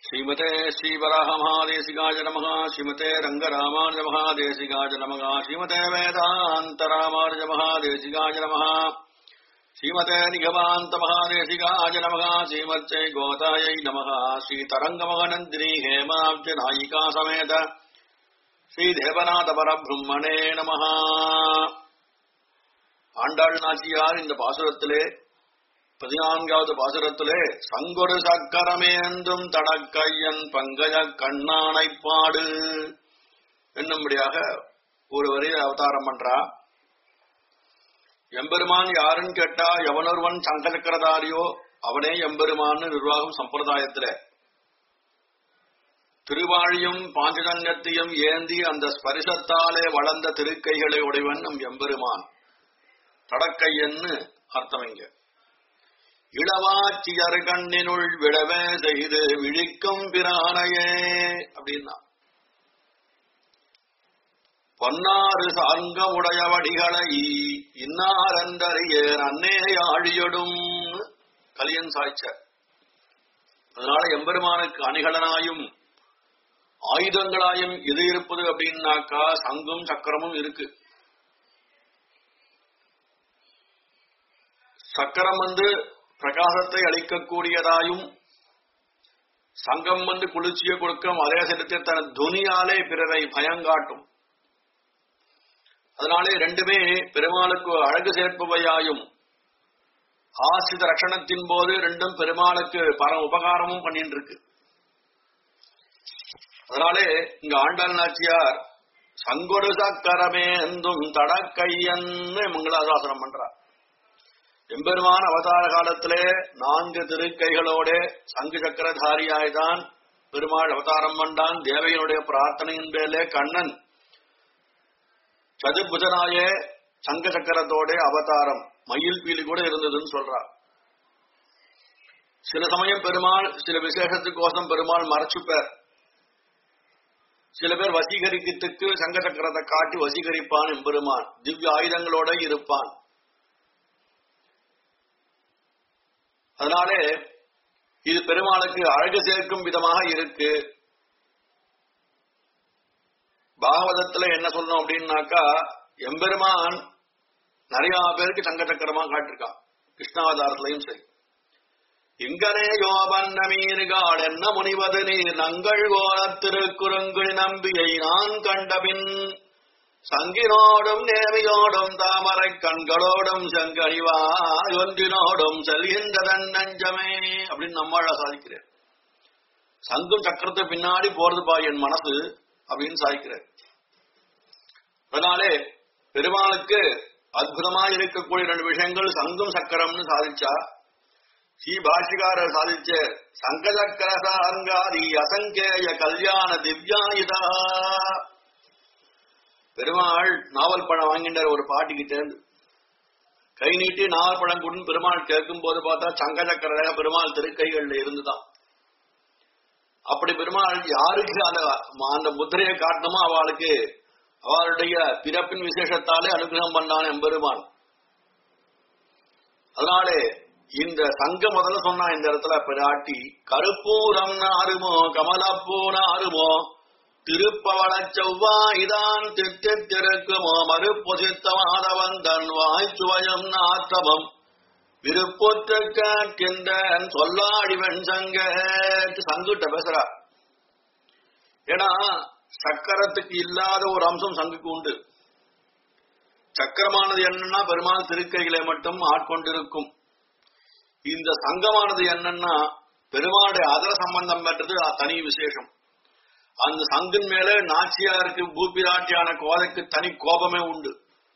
ஸ்ரீமதே ஸ்ரீவராக மகாதேசிகாய நமக ஸ்ரீமதே ரங்கராமானுஜ மகாதேசிகாய நமக ஸ்ரீமதே வேதாந்த ராமானுஜ மகாதேசிகாய நமக ஸ்ரீமதே நிகமாந்த மகாதேசிகாய நமக ஸ்ரீமத்யை கோதாயை நமக ஸ்ரீதரங்கமகநந்தினி ஹேமாப்ஜ நாயிகா சமேத ஸ்ரீதேவநாத பரபிரம்மணே நம ஆண்டாள் நாச்சியார் இந்த பாசுரத்திலே பதினான்காவது பாசுரத்திலே சங்கொரு சக்கரமேந்தும் தடக்கையன் பங்கஜ கண்ணானை பாடு என்னும்படியாக ஒரு வரியில் அவதாரம் பண்றா எம்பெருமான் யாருன்னு கேட்டா எவனொருவன் சங்க சக்கரதாரியோ அவனே எம்பெருமான்னு நிர்வாகம் சம்பிரதாயத்திலே திருவாழியும் பாஞ்சஜன்யத்தையும் ஏந்தி அந்த ஸ்பரிசத்தாலே வளர்ந்த திருக்கைகளை உடையவன் நம் எம்பெருமான் தடக்கையன்னு அர்த்தம் இங்க இளவாச்சியர் கண்ணினுள் விடவே செய்து விழிக்கும் பிரானையே அப்படின்னா பொன்னாறு சார்ங்க உடையவடிகளை இன்னாரந்தறிய அன்னே ஆழியொடும் கலியன் சாய்ச்ச அதனால எம்பெருமானுக்கு அணிகலனாயும் ஆயுதங்களாயும் எது இருப்பது அப்படின்னாக்கா சங்கும் சக்கரமும் இருக்கு சக்கரம் வந்து பிரகாசத்தை அளிக்கக்கூடியதாயும் சங்கம் வந்து குளிர்ச்சியை கொடுக்கும் அதே சமயத்தில் தன் துனியாலே பிறரை பயங்காட்டும் அதனாலே ரெண்டுமே பெருமாளுக்கு அழகு சேர்ப்பவையாயும் ஆசிரித ரட்சணத்தின் போது ரெண்டும் பெருமாளுக்கு பர உபகாரமும் பண்ணிட்டு இருக்கு அதனாலே இங்க ஆண்டாள் நாச்சியார் சங்கொடு சக்கரமே எந்தும் தடக்கையன்னு மங்களாசாசனம் பண்றார் எம்பெருமான அவதார காலத்திலே நான்கு திருக்கைகளோட சங்கு சக்கரதாரியாய்தான் பெருமாள் அவதாரம் பண்ணான் தேவையனுடைய பிரார்த்தனையின் பேர்லே கண்ணன் சதுர்புஜனாய சங்க சக்கரத்தோட அவதாரம் மயில் பீலி கூட இருந்ததுன்னு சொல்றார் சில சமயம் பெருமாள் சில விசேஷத்துக்கோசம் பெருமாள் மறைச்சுப்பார் சில பேர் வசீகரிக்கத்துக்கு சங்க சக்கரத்தை காட்டி வசீகரிப்பான் எம்பெருமான் திவ்ய ஆயுதங்களோட இருப்பான் அதனாலே இது பெருமாளுக்கு அழகு சேர்க்கும் விதமாக இருக்கு பாகவதத்துல என்ன சொல்லணும் அப்படின்னாக்கா எம்பெருமான் நிறைய பேருக்கு சங்க சக்கரமா காட்டிருக்கான் கிருஷ்ணாவதாரத்திலையும் சரி இங்கனே யோபன்ன மீன்காள் என்ன முனிவது நீர் நங்கள் கோலத் திருக்குறுங்குழி நம்பியை நான் கண்டபின் சங்கினோடும் நேமியோடும் தாமரை கண்களோடும் செங்கனிவாய் ஒன்றினோடும் செல்கின்றதன் நஞ்சமே அப்படின்னு நம்மாழ சாதிக்கிறேன் சங்கும் சக்கரத்தை பின்னாடி போறதுப்பா என் மனசு அப்படின்னு சாதிக்கிறேன் அதனாலே பெருமாளுக்கு அற்புதமா இருக்கக்கூடிய ரெண்டு விஷயங்கள் சங்கும் சக்கரம்னு சாதிச்சா ஸ்ரீ பாஷிகாரர் சாதிச்ச சங்க சக்கர சாங்காரி அசங்கேய கல்யாண திவ்யாயுதா பெருமாள் நாவல் பழம் வாங்கின்ற ஒரு பாட்டிக்கிட்ட இருந்து கை நீட்டி நாவல் பழம் கொடுன்னு பெருமாள் கேட்கும் போது பார்த்தா சங்க சக்கர பெருமாள் திருக்கைகள்ல இருந்துதான் அப்படி பெருமாள் யாருக்கு அந்த அந்த முத்திரையை காட்டணுமோ அவளுக்கு அவளுடைய பிறப்பின் விசேஷத்தாலே அனுகிரகம் பண்ணான் எம்பெருமான் அதனாலே இந்த சங்க முதல்ல சொன்னா இந்த இடத்துல பிராட்டி கருப்பூரம் நாருமோ கமலப்பூ நாருமோ திருப்பவள செவ்வாய்தான் திட்டிருக்குமோ மறுப்பொசித்த மாதவன் தன் வாய்ச்சுவயம் நாத்தவம் விருப்பொற்ற கேட்கின்றன் சொல்லாடி வெண்சங்க சங்குட்ட பேசுறா ஏன்னா சக்கரத்துக்கு இல்லாத ஒரு அம்சம் சங்குக்கு உண்டு சக்கரமானது என்னன்னா பெருமாள் திருக்கைகளை மட்டும் ஆட்கொண்டிருக்கும் இந்த சங்கமானது என்னன்னா பெருமாளுடைய அதர சம்பந்தம் பெற்றது தனி விசேஷம் அந்த சங்கின் மேல நாச்சியாருக்கு பூபிராட்டியான கோதைக்கு தனி கோபமே உண்டு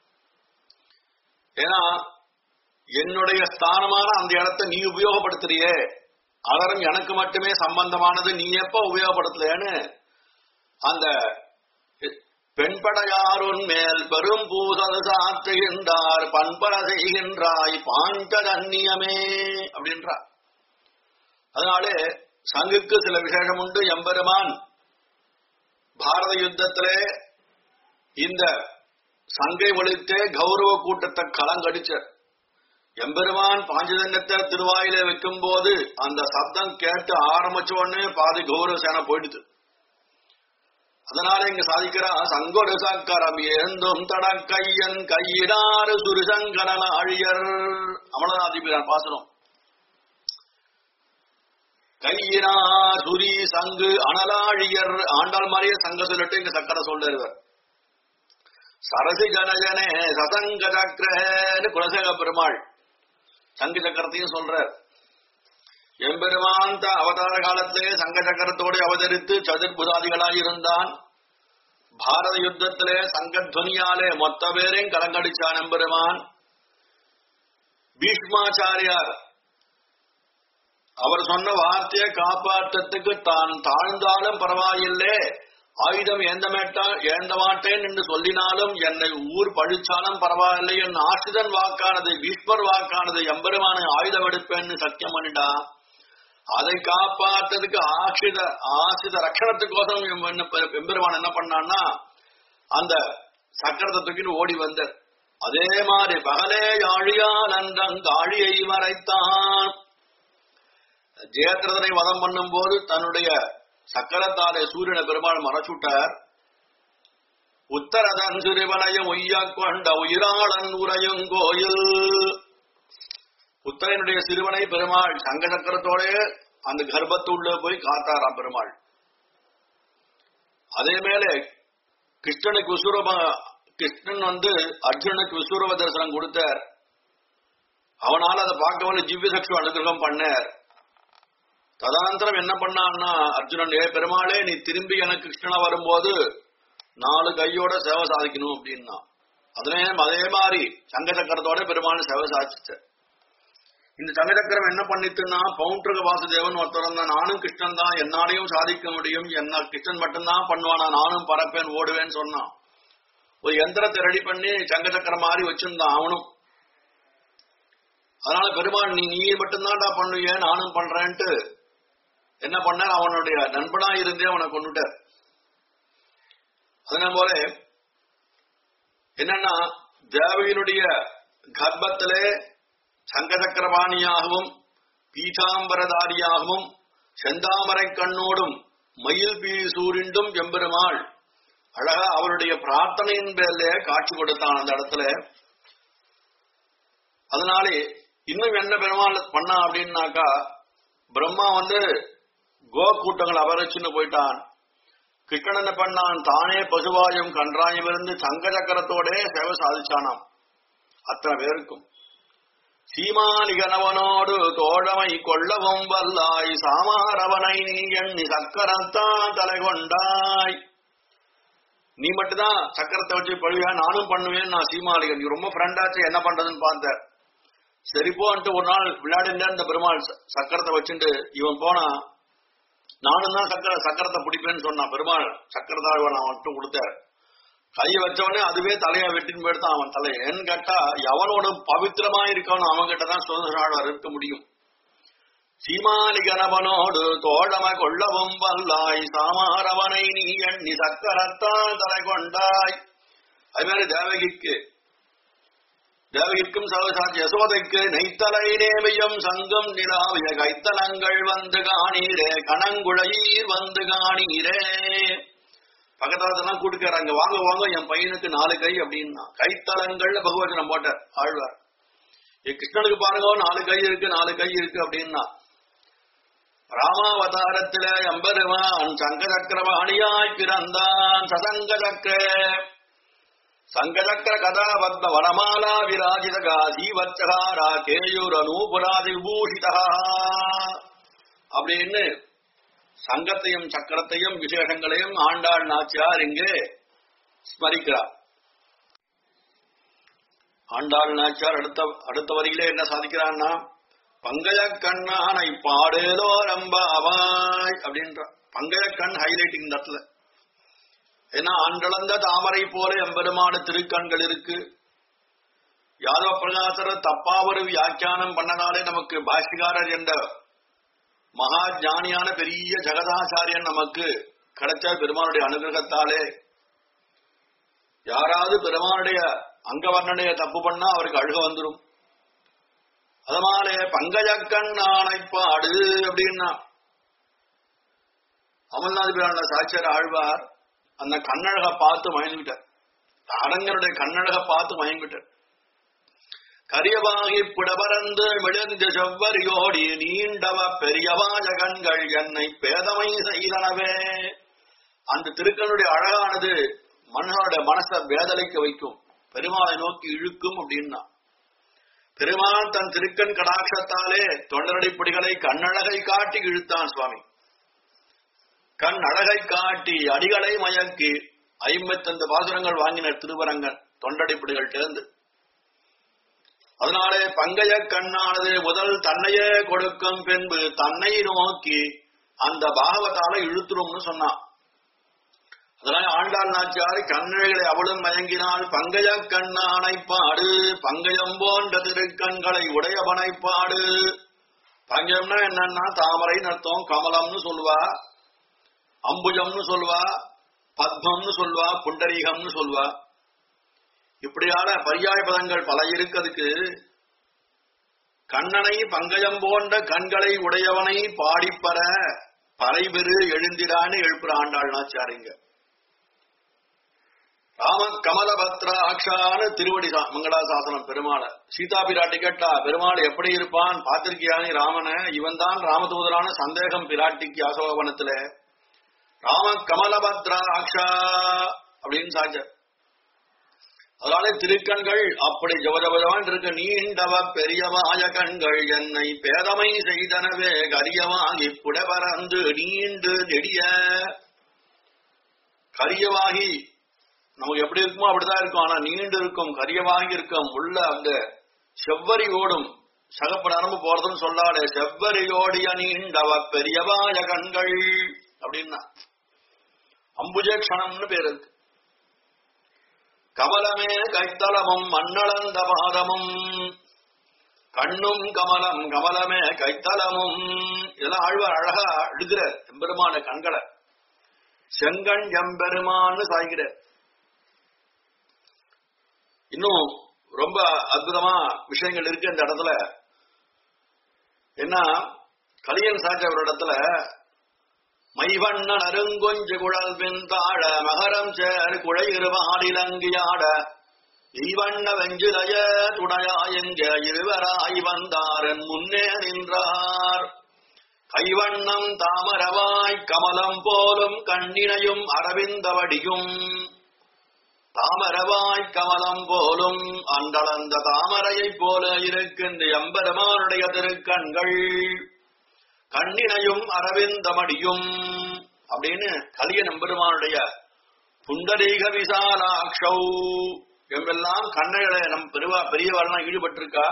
ஏன்னா என்னுடைய ஸ்தானமான அந்த இடத்தை நீ உபயோகப்படுத்துறியே அதரம் எனக்கு மட்டுமே சம்பந்தமானது நீ எப்ப உபயோகப்படுத்தலைன்னு அந்த பெண்படையாருன் மேல் பெரும் பூசல் சாற்றுகின்றார் பண்பட செய்கின்றாய் பாண்டதன்னியமே அப்படின்றார் அதனாலே சங்குக்கு சில விசேஷம் உண்டு எம்பெருமான் பாரத யுத்தத்திலே இந்த சங்கை ஒழித்தே கௌரவ கூட்டத்தை கலங்கடிச்சார் எம்பெருமான் பாஞ்சஜன்யத்தை திருவாயில வைக்கும் போது அந்த சப்தம் கேட்டு ஆரம்பிச்ச உடனே பாதி கௌரவ சேனை போயிடுது அதனால இங்க சாதிக்கிறா சங்கொடு சக்கரம் ஏந்தும் தடக்கையன் கையினாறு சுருசங்கரன அழியர் அமலநாதிபிரான் பாசனம் கையினா சுரி சங்கு அனலாழியர் ஆண்டாள் மாதிரியே சங்க சொல்லிட்டு இங்க சக்கரை சொல்றார் சரசி ஜனஜனே சசங்க சக்கரன்னு குலசேக பெருமாள் சங்கு சக்கரத்தையும் சொல்றார் எம்பெருமான் த- அவதார காலத்திலே சங்க சக்கரத்தோடு அவதரித்து சதுர்புதாதிகளாய் இருந்தான் பாரத யுத்தத்திலே சங்கத்வனியாலே மொத்த பேரையும் கலங்கடிச்சான் எம்பெருமான் பீஷ்மாச்சாரியார் அவர் சொன்ன வார்த்தையை காப்பாற்றத்துக்கு தான் தாழ்ந்தாலும் பரவாயில்லை ஆயுதம் ஏந்த மாட்டா ஏந்த மாட்டேன் என்று சொல்லினாலும் என்னை ஊர் பழிச்சாலும் பரவாயில்லை என் ஆசிதன் வாக்கானது பீஷ்மர் வாக்கானது எம்பெருமான ஆயுதம் எடுப்பேன்னு சத்தியம் பண்ணிட்டா அதை காப்பாற்றதுக்கு ஆசித ஆசித ரட்சணத்துக்கோசம் எம் என்ன பெ- எம்பெருமான் என்ன பண்ணான்னா அந்த சக்கரத்தை தூக்கிட்டு ஓடி வந்தார் அதே மாதிரி பகலே யாழியால் அன்றங்க ஆழியை மறைத்தான் ஜெயத்ரதனை வதம் பண்ணும் போது தன்னுடைய சக்கரத்தாலே சூரியனை பெருமாள் மறைச்சுட்டார் உத்தரதன் சிறுவனையும் உய்யக் கொண்ட உயிராளன் உரையும் கோயில் உத்தரனுடைய சிறுவனை பெருமாள் சங்க சக்கரத்தோட அந்த கர்ப்பத்துள்ள போய் காத்தாராம் பெருமாள் அதே மேல கிருஷ்ணனுக்கு விஸ்வரூப கிருஷ்ணன் வந்து அர்ஜுனனுக்கு விஸ்வரூப தரிசனம் கொடுத்தார் அவனால அதை பார்க்கவன ஜிவ்ய சக்ஷு அனுகிரகம் பண்ணார் ததானந்தரம் என்ன பண்ணான்னா அர்ஜுனன் ஏ பெருமாளே நீ திரும்பி எனக்கு கிருஷ்ணனா வரும்போது நாலு கையோட சேவை சாதிக்கணும் அப்படின்னா அதே அதே மாதிரி சங்க சக்கரத்தோட பெருமாள் சேவை சாதிச்சு இந்த சங்க சக்கரம் என்ன பண்ணிட்டுன்னா பவுண்டருக வாசுதேவன் ஒருத்தர் தான் நானும் கிருஷ்ணன் தான் என்னாலையும் சாதிக்க முடியும் என்ன கிருஷ்ணன் மட்டும்தான் பண்ணுவானா நானும் பறப்பேன் ஓடுவேன்னு சொன்னான் ஒரு எந்திரத்தை ரெடி பண்ணி சங்க சக்கரம் மாதிரி வச்சிருந்தான் அவனும் அதனால பெருமாள் நீ நீ மட்டும்தான்டா பண்ணுவிய நானும் பண்றேன்ட்டு என்ன பண்ணார் அவனுடைய நண்பனா இருந்தே அவனை கொண்டுட்டார் அதே போல என்னன்னா தேவையினுடைய கர்ப்பத்திலே சங்கசக்கரபாணியாகவும் பீதாம்பரதாரியாகவும் செந்தாமரை கண்ணோடும் மயில் பீ சூரிண்டும் எம்பெருமாள் அழகா அவருடைய பிரார்த்தனையின் பேர்ல காட்சி கொடுத்தான் அந்த இடத்துல அதனாலே இன்னும் என்ன பெருமாள் பண்ணா அப்படின்னாக்கா பிரம்மா வந்து கோ கூட்டங்கள் அபரச்சுன்னு போயிட்டான் கிருஷ்ணன் என்ன பண்ணான் தானே பசுவாயும் கன்றாயும் இருந்து சங்க சக்கரத்தோட சேவை சாதிச்சானாம் அத்தனை பேருக்கும் சீமானி கணவனோடு தோழமை கொள்ளவும் வல்லாய் சாமாரவனை நீ எண்ணி சக்கரத்தான் தலை கொண்டாய் நீ மட்டும்தான் சக்கரத்தை வச்சு பழுவியா நானும் பண்ணுவேன் நான் சீமாளிகன் நீ ரொம்ப ஃப்ரெண்டாச்சு என்ன பண்றதுன்னு பார்த்தேன் சரி போன்ட்டு ஒரு நாள் விளையாடினே இந்த பெருமாள் ச- சக்கரத்தை வச்சுட்டு இவன் போனா நானும் தான் சக்கர சக்கரத்தை பிடிப்பேன்னு சொன்னான் பெருமாள் சக்கரத்தாழ்வான் அவன் மட்டும் கொடுத்தார் கையை வச்சவனே அதுவே தலையை வெட்டின்னு போயிடுதான் அவன் தலை ஏன்னு கேட்டா எவனோட பவித்திரமா இருக்கவனும் அவன் கிட்ட தான் சுதந்திராழ்வார் இருக்க முடியும் சீமானி கணவனோடு தோழம கொள்ளவும் வல்லாய் சாமாரவனை நீ எண்ணி சக்கரத்தான் தலை கொண்டாய் அது மாதிரி தேவகிக்கு தேவகிக்கும் சவசாட்சி யசோதைக்கு நெய்த்தலை நேமியம் சங்கம் நிலாவிய கைத்தலங்கள் வந்து காணீரே கணங்குழையீர் வந்து காணீரே பக்கத்தாலத்தெல்லாம் கூட்டுக்காராங்க வாங்க வாங்க என் பையனுக்கு நாலு கை அப்படின்னா கைத்தலங்கள்ல பகவச்சனம் போட்டார் ஆழ்வார் என் கிருஷ்ணனுக்கு பாருங்க நாலு கை இருக்கு நாலு கை இருக்கு அப்படின்னா ராமாவதாரத்தில எம்பெருமான் சங்க சக்கரவாணியாய் பிறந்தான் சசங்க சக்கர சங்கசக்கர கதாபத்ம வனமாலா விராஜித காசி வச்சகாரா கேயூர நூபுராதி விபூஷிதா அப்படின்னு சங்கத்தையும் சக்கரத்தையும் விசேஷங்களையும் ஆண்டாள் நாச்சியார் இங்கே ஸ்மரிக்கிறார் ஆண்டாள் நாச்சியார் அடுத்த அடுத்த வரியிலே என்ன சாதிக்கிறான்னா பங்கய கண்ணானை பாடேலோ ரம்ப அவாய் அப்படின்ற பங்கய கண் ஹைலைட்டிங் இந்த இடத்துல ஏன்னா அன்றளந்த தாமரை போல எம்பெருமான திருக்கண்கள் இருக்கு யாதவ பிரகாசர் தப்பா ஒரு வியாக்கியானம் பண்ணனாலே நமக்கு பாஷ்யகாரர் என்ற மகா ஞானியான பெரிய ஜெகதாச்சாரியன் நமக்கு கிடைச்ச பெருமானுடைய அனுகிரகத்தாலே யாராவது பெருமானுடைய அங்கவர்ணனைய தப்பு பண்ணா அவருக்கு அழுக வந்துரும் அதனாலே பங்கஜக்கண் ஆணைப்பாடு அப்படின்னா அமல்நாத் பிரான சாட்சியர் ஆழ்வார் அந்த கண்ணழக பார்த்து மயங்கிட்டார் அரங்கனுடைய கண்ணழக பார்த்து மயங்கிட்டார் கரியவாகி புடபரந்து மிளர்ந்த செவ்வரியோடி நீண்டவ பெரியவாஜ கண்கள் என்னை பேதமை செய்தனவே அந்த திருக்கனுடைய அழகானது மன்னனுடைய மனசை வேதலைக்க வைக்கும் பெருமாளை நோக்கி இழுக்கும் அப்படின்னா பெருமாள் தன் திருக்கண் கடாட்சத்தாலே தொண்டரடிப்படிகளை கண்ணழகை காட்டி இழுத்தான் சுவாமி கண் அழகை காட்டி அடிகளை மயக்கி ஐம்பத்தந்து பாசுரங்கள் வாங்கினர் திருவரங்கன் தொண்டடிப்படிகள் சேர்ந்து அதனாலே பங்கைய கண்ணானது முதல் தன்னையே கொடுக்கும் பின்பு தன்னை நோக்கி அந்த பாகவத்தால இழுத்துரும்னு சொன்னான் அதனால ஆண்டாள் நாச்சியார் கண்ணழைகளை அவளும் மயங்கினால் பங்கைய கண்ணானை பாடு பங்கயம் போன்ற திருக்கண்களை உடையவனை பாடு பங்கயம்னா என்னன்னா தாமரை அர்த்தம் கமலம்னு சொல்லுவா அம்புஜம்னு சொல்வா பத்மம்னு சொல்வா புண்டரீகம்னு சொல்வா இப்படியான பரியாய பதங்கள் பல இருக்கிறதுக்கு கண்ணனை பங்கயம் போன்ற கண்களை உடையவனை பாடிப்பற பறைபெரு எழுந்திரான்னு எழுப்புற ஆண்டாள் நாச்சாரிங்க ராம கமலபத்ராட்சான்னு திருவடி சா- மங்களாசாசனம் பெருமாள சீதா பிராட்டி கேட்டா பெருமாள் எப்படி இருப்பான் பார்த்திருக்கியானி ராமனை இவன் தான் ராமதூதரான சந்தேகம் பிராட்டிக்கு அசோகவனத்துல ராம கமலபத்ராட்சா அப்படின்னு சாச்ச அதனால திருக்கண்கள் அப்படி ஜவஜவஜவான் இருக்க நீண்டவ பெரியவாய கண்கள் என்னை பேதமை செய்தனவே கரியவாகி புடபரந்து நீண்டு நெடிய கரியவாகி நமக்கு எப்படி இருக்குமோ அப்படிதான் இருக்கும் ஆனா நீண்டு இருக்கும் கரியவாகி இருக்கும் உள்ள அந்த செவ்வரி ஓடும் சகப்பு நரம்பு போறதுன்னு சொல்லாடே செவ்வரியோடிய நீண்டவ பெரியவாய கண்கள் அப்படின்னா அம்புஜக்ஷணம்னு பேர் இருக்கு கமலமே கைத்தலமும் மண்ணளந்த பாதமும் கண்ணும் கமலம் கமலமே கைத்தலமும் இதெல்லாம் ஆழ்வார் அழகா எழுதுற எம்பெருமான கண்களை செங்கண் எம்பெருமான்னு சாய்கிற இன்னும் ரொம்ப அற்புதமா விஷயங்கள் இருக்கு இந்த இடத்துல என்ன கலியன் சாச்ச ஒரு இடத்துல மைவண்ணன் அருங்கொஞ்சு குழல் பின்தாழ மகரம் சேர் குழையிருவாடிலங்கியாட ஈவண்ண வெஞ்சிலைய துணையா எங்க இருவராய் வந்தாரன் முன்னே நின்றார் கைவண்ணம் தாமரவாய் கமலம் போலும் கண்ணினையும் அரவிந்தவடியும் தாமரவாய் கமலம் போலும் அண்டளந்த தாமரையைப் போல இருக்கின்ற எம்பெருமானுடைய திருக்கண்கள் கண்ணினையும் அரவிந்தமடியும் அப்படின்னு கலிய நம்பெருமானுடைய புண்டரீக விசாலாட்சௌ எம்பெல்லாம் கண்ணைகளை நம் பெருவா பெரியவாள்லாம் ஈடுபட்டிருக்கா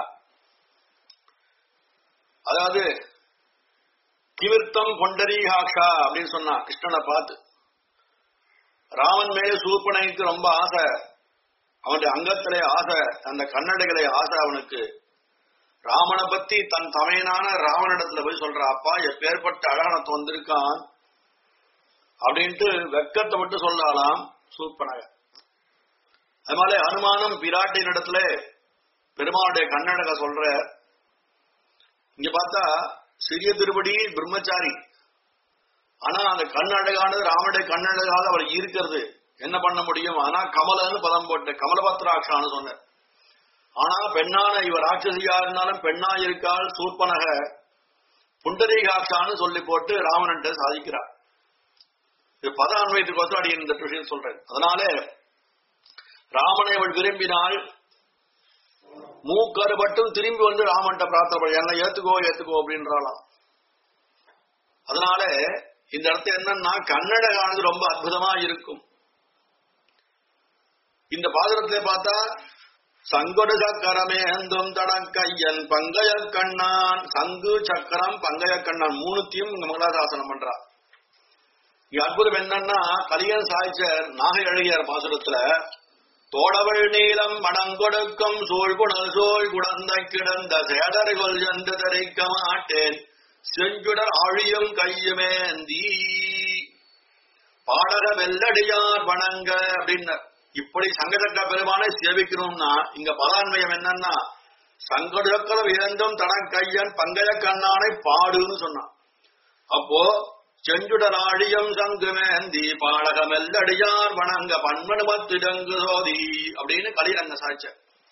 அதாவது கிவிர்த்தம் பொண்டரீகாட்சா அப்படின்னு சொன்னா கிருஷ்ணனை பார்த்து ராமன் மேலே சூர்பனைக்கு ரொம்ப ஆசை அவனுடைய அங்கத்திலே ஆசை அந்த கண்ணடைகளே ஆசை அவனுக்கு ராமனை பத்தி தன் தமையனான ராவனிடத்துல போய் சொல்ற அப்பா எப்பேற்பட்ட அழகானத்து வந்திருக்கான் அப்படின்ட்டு வெக்கத்தை மட்டும் சொல்லலாம் சூப்பனக அது மாதிரி அனுமானம் பிராட்டின் இடத்துல பெருமாளுடைய கண்ணழக சொல்ற இங்க பார்த்தா சிறிய திருப்படி பிரம்மச்சாரி ஆனா அந்த கண்ணழகானது ராமனுடைய கண்ணழகாக அவர் ஈர்க்கிறது என்ன பண்ண முடியும் ஆனா கமலன்னு பதம் போட்ட கமலபத்ராட்சான்னு சொன்ன ஆனா பெண்ணான இவர் ராட்சசியா இருந்தாலும் பெண்ணா இருக்கால் சூர்பனக புண்டரீகாட்சான்னு சொல்லி போட்டு ராவணன்ட்ட சாதிக்கிறார் இது பத அன்வயத்துக்கோசம் அடி இந்த விஷயம் சொல்றேன் அதனால ராமனை அவள் விரும்பினால் மூக்கருபட்டும் திரும்பி வந்து ராமன்ட்ட பிரார்த்தனை பண்ண என்ன ஏத்துக்கோ ஏத்துக்கோ அப்படின்றாளாம் அதனால இந்த இடத்துல என்னன்னா கன்னடகானது ரொம்ப அற்புதமா இருக்கும் இந்த பாசுரத்திலே பார்த்தா சங்கொடு சக்கரமேந்தும் தடக்கையன் பங்கய கண்ணான் சங்கு சக்கரம் பங்கய கண்ணான் மூணுத்தையும் இங்க மங்களாதாசனம் பண்றா இங்க அற்புதம் என்னன்னா கலியன் சாய்ச்சர் நாகை அழகியார் பாசுரத்துல தோடவள் நீளம் மடங்கொடுக்கும் சூழ்குணல் சூழ் குடந்த கிடந்த சேடர்கள் என்று தரிக்க மாட்டேன் செஞ்சுடர் ஆழியும் கையுமேந்தி பாடக வெள்ளடியார் வணங்க அப்படின்னு இப்படி சங்கசக்க பெருமானை சேவிக்கணும்னா இங்க பலான்மயம் என்னன்னா சங்கடக்கரம் ஏந்தும் தனக்கையன் பங்கைய கண்ணானை பாடுன்னு சொன்னான் அப்போ செஞ்சுடராழியம் சங்குமேந்தி பாடகமெல்லடியார் வணங்க பன்மனுமத்திடங்கு சோதி அப்படின்னு கலிரங்க சாய்ச்ச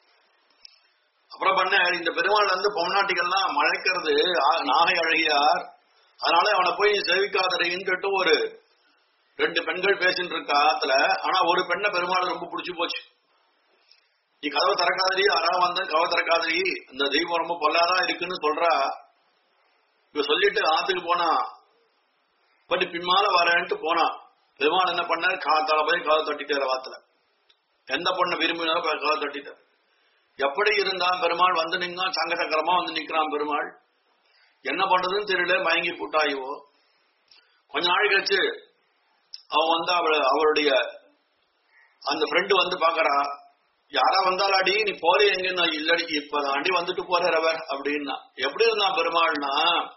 அப்புறம் பண்ண இந்த பெருமாள் வந்து பொம்நாட்டிகள்லாம் மழைக்கிறது ஆ- நாகை அழகியார் அதனால அவனை போய் சேவிக்காதரைன்னு கேட்டு ஒரு ரெண்டு பெண்கள் பேசிட்டு இருக்கா ஆத்துல ஆனா ஒரு பெண்ணை பெருமாள் ரொம்ப பிடிச்சு போச்சு நீ கதவை திறக்காதடி யாரா வந்த கதவை திறக்காதடி இந்த தெய்வம் ரொம்ப பொல்லாதான் இருக்குன்னு சொல்றா இவ சொல்லிட்டு ஆத்துக்கு போனா பட் பின்னால வரேன்ட்டு போனா பெருமாள் என்ன பண்ணார் காத்தால போய் கதவை தட்டிட்டார் வாத்துல எந்த பொண்ணை விரும்பினாலும் போய் கதவை தட்டிட்டார் எப்படி இருந்தான் பெருமாள் வந்து நின்னா சங்க சக்கரமா வந்து நிக்கிறான் பெருமாள் என்ன பண்றதுன்னு தெரியல மயங்கி போட்டாயோ கொஞ்ச நாள் கழிச்சு அவன் வந்து அவள அவளுடைய அந்த ஃப்ரெண்டு வந்து பாக்குறா யாரா வந்தாலாடி நீ போற எங்கன்னா இல்லடி இப்பதாண்டி வந்துட்டு போறார் அவர் அப்படின்னா எப்படி இருந்தான் பெருமாள்னா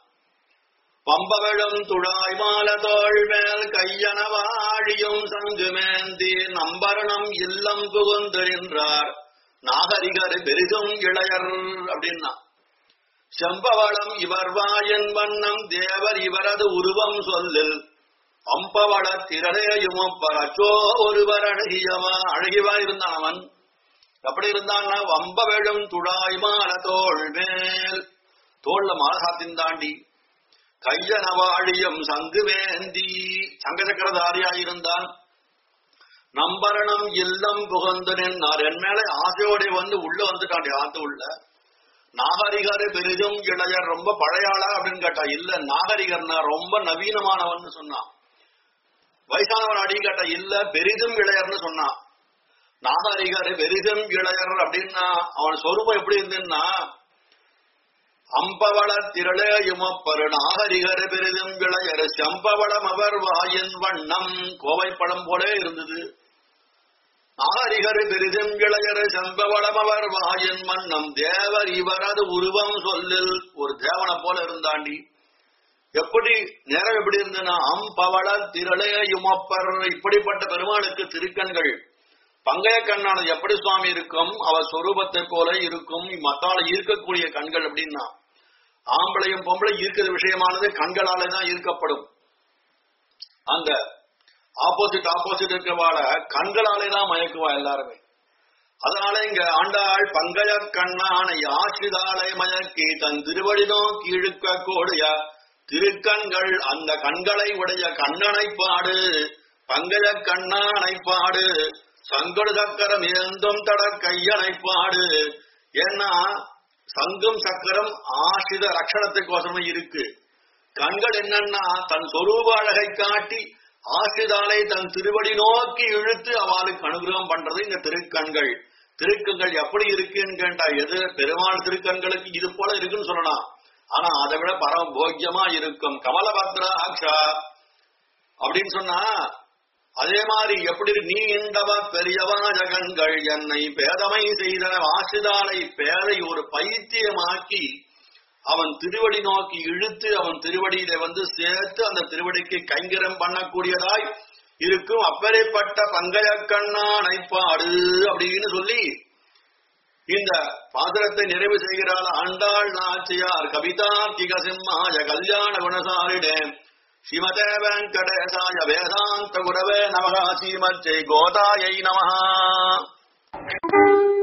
பம்பவிழும் துழாய் மால தோள் மேல் கையனவாழியும் சங்குமேந்தி நம்பரணம் இல்லம் புகுந்திருந்தார் நாகரிகர் பெரிதும் இளையர் அப்படின்னா செம்பவளம் இவர் வாயன் வண்ணம் தேவர் இவரது உருவம் சொல்லில் அம்பவள திரளையுமப்பர் அச்சோ ஒருவர் அழகியவா அழகிவா இருந்தான் அவன் எப்படி இருந்தான்னா வம்ப விழும் துழாய் மால தோள் மேல் தோல்ல மாலை சாத்தின் தாண்டி கையனவாழியம் சங்குவேந்தி சங்கசக்கரதாரியாயிருந்தான் நம்பரணம் இல்லம் புகந்து நின்றார் என் மேல ஆசையோட வந்து உள்ள வந்துட்டாண்டி ஆத்து உள்ள நாகரிகர் பெரிதும் இளையர் ரொம்ப பழையாளா அப்படின்னு கேட்டா இல்ல நாகரிகர்னா ரொம்ப நவீனமானவன் சொன்னான் வயசானவன் அடி கேட்டா இல்ல பெரிதும் இளையர்னு சொன்னான் நாகரிகர் பெரிதும் இளையர் அப்படின்னா அவன் சொரூபம் எப்படி இருந்துன்னா அம்பவள திரளே இமப்பரு நாகரிகர் பெரிதும் இளையர் செம்பவளம் அவர் வாயின் வண்ணம் கோவை பழம் போலே இருந்தது நாகரிகர் பெரிதும் இளையர் செம்பவளம் அவர் வாயின் வண்ணம் தேவர் இவரது உருவம் சொல்லில் ஒரு தேவனை போல இருந்தாண்டி எப்படி நேரம் எப்படி இருந்ததுன்னா அம்பவள திரளே இமப்பர் இப்படிப்பட்ட பெருமாளுக்கு திருக்கண்கள் பங்கைய கண்ணானது எப்படி சுவாமி இருக்கும் அவர் சொரூபத்தை போல இருக்கும் மத்தால ஈர்க்கக்கூடிய கண்கள் அப்படின்னா ஆம்பளையும் பொம்பளை ஈர்க்கிற விஷயமானது கண்களால தான் ஈர்க்கப்படும் அந்த ஆப்போசிட் ஆப்போசிட் இருக்கிறவாட கண்களாலே தான் மயக்குவா எல்லாருமே அதனால இங்க ஆண்டாள் பங்கய கண்ணானை ஆசிதாளை மயக்கி தன் திருவடி நோக்கி இழுக்க கூடிய திருக்கண்கள் அந்த கண்களை உடைய கண்ணனை பாடு பங்கய கண்ணானை பாடு சங்கடு சக்கரம் ஏந்தும் தட கையனை பாடு ஏன்னா சங்கம் சக்கரம் ஆசித ரட்சணத்துக்கோசரம் இருக்கு கண்கள் என்னன்னா தன் சொரூப அழகை காட்டி ஆசிதாலை தன் திருவடி நோக்கி இழுத்து அவளுக்கு அனுகிரகம் பண்றது இந்த திருக்கண்கள் திருக்கண்கள் எப்படி இருக்குன்னு கேட்டா எது பெருமாள் திருக்கண்களுக்கு இது போல இருக்குன்னு சொல்லலாம் ஆனா அதை விட பரம போக்கியமா இருக்கும் கமலபத்ராட்சா அப்படின்னு சொன்னா அதே மாதிரி எப்படி நீ இந்தவ பெரியவா ஜகன்கள் என்னை பேதமை செய்தன ஆசிதாலை பேரை ஒரு பைத்தியமாக்கி அவன் திருவடி நோக்கி இழுத்து அவன் திருவடியில வந்து சேர்த்து அந்த திருவடிக்கு கைங்கரம் பண்ணக்கூடியதாய் இருக்கும் அப்பேற்பட்ட பங்கைய கண்ணானை பாடு அப்படின்னு சொல்லி இந்த பாசுரத்தை நிறைவு செய்கிறாள் ஆண்டாள் நாச்சியார் கவிதார்த்திக சிம்மாய கல்யாண குணசாரிடே ஸ்ரீமதே வெங்கடேசாய வேதாந்த குரவே நமகா ஸ்ரீமச்சை கோதாயை நமஹா